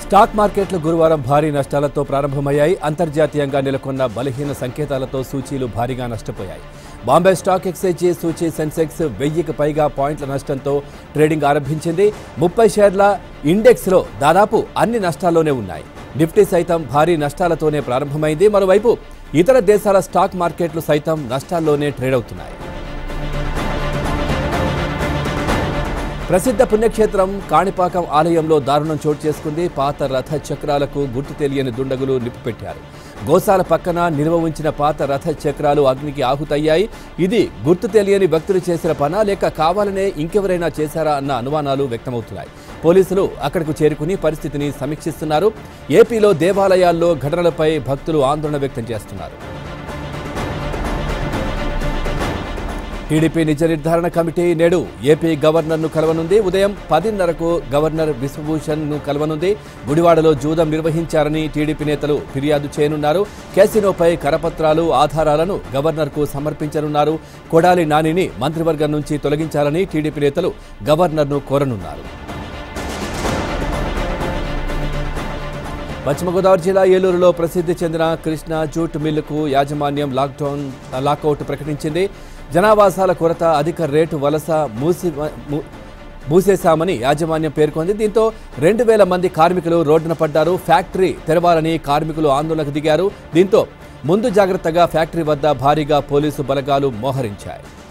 stock మార్కెట్లు గురువారం భారీ నష్టాలతో ప్రారంభమయ్యాయి అంతర్జాతీయంగా నెలకొన్న బలహీన సంకేతాలతో సూచీలు భారీగా నష్టపోయాయి బాంబే స్టాక్ ఎక్స్చేంజి సూచీ సెన్సెక్స్ వెయ్యికి పైగా పాయింట్ల నష్టంతో ట్రేడింగ్ ఆరంభించింది ముప్పై షేర్ల ఇండెక్స్లో దాదాపు అన్ని నష్టాల్లోనే ఉన్నాయి నిఫ్టీ సైతం భారీ నష్టాలతోనే ప్రారంభమైంది మరోవైపు ఇతర దేశాల స్టాక్ మార్కెట్లు సైతం నష్టాల్లోనే ట్రేడ్ అవుతున్నాయి ప్రసిద్ధ పుణ్యక్షేత్రం కాణిపాకం ఆలయంలో దారుణం చోటు చేసుకుంది పాత రథ చక్రాలకు గుర్తు తెలియని దుండగులు నిప్పుపెట్టారు గోశాల పక్కన నిల్వ ఉంచిన పాత రథ చక్రాలు అగ్నికి ఆహుతయ్యాయి ఇది గుర్తు తెలియని వ్యక్తులు చేసిన పనా లేక కావాలనే ఇంకెవరైనా చేశారా అన్న అనుమానాలు వ్యక్తమవుతున్నాయి పోలీసులు అక్కడకు చేరుకుని పరిస్థితిని సమీక్షిస్తున్నారు ఏపీలో దేవాలయాల్లో ఘటనలపై భక్తులు ఆందోళన వ్యక్తం చేస్తున్నారు టీడీపీ నిజ నిర్ధారణ కమిటీ నేడు ఏపీ గవర్నర్ను కలవనుంది ఉదయం పదిన్నరకు గవర్నర్ బిశ్వభూషణ్ను కలవనుంది గుడివాడలో జూదం నిర్వహించారని టీడీపీ నేతలు ఫిర్యాదు చేయనున్నారు కేసినోపై కరపత్రాలు ఆధారాలను గవర్నర్కు సమర్పించనున్నారు కొడాలి నానిని మంత్రివర్గం నుంచి తొలగించాలని టీడీపీ నేతలు గవర్నర్ను కోరనున్నారు పశ్చిమ గోదావరి జిల్లా ఏలూరులో ప్రసిద్ధి చెందిన కృష్ణ జూట్ మిల్లుకు యాజమాన్యం లాక్డౌన్ లాకౌట్ ప్రకటించింది జనావాసాల కొరత అధిక రేటు వలస మూసి ము- మూసేశామని యాజమాన్యం పేర్కొంది దీంతో రెండు వేల మంది కార్మికులు రోడ్డున పడ్డారు ఫ్యాక్టరీ తెరవాలని కార్మికులు ఆందోళనకు దిగారు దీంతో ముందు జాగ్రత్తగా ఫ్యాక్టరీ వద్ద భారీగా పోలీసు బలగాలు మోహరించాయి